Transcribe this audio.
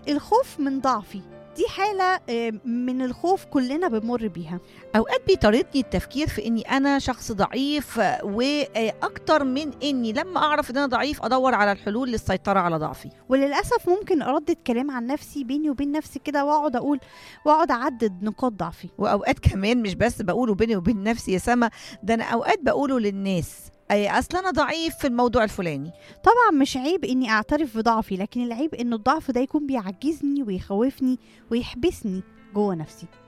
الخوف من ضعفي دي حالة آه، من الخوف كلنا بنمر بيها اوقات بيطاردني التفكير في اني انا شخص ضعيف آه، واكتر من اني لما اعرف ان انا ضعيف ادور على الحلول للسيطره على ضعفي وللأسف ممكن أردد كلام عن نفسي بيني وبين نفسي كده وأقعد أقول وأقعد أعدد نقاط ضعفي واوقات كمان مش بس بقوله بيني وبين نفسي يا سما ده انا اوقات بقوله للناس اي اصل انا ضعيف في الموضوع الفلاني طبعا مش عيب إني أعترف بضعفي لكن العيب إن الضعف ده يكون بيعجزني ويخوفني ويحبسني جوه نفسي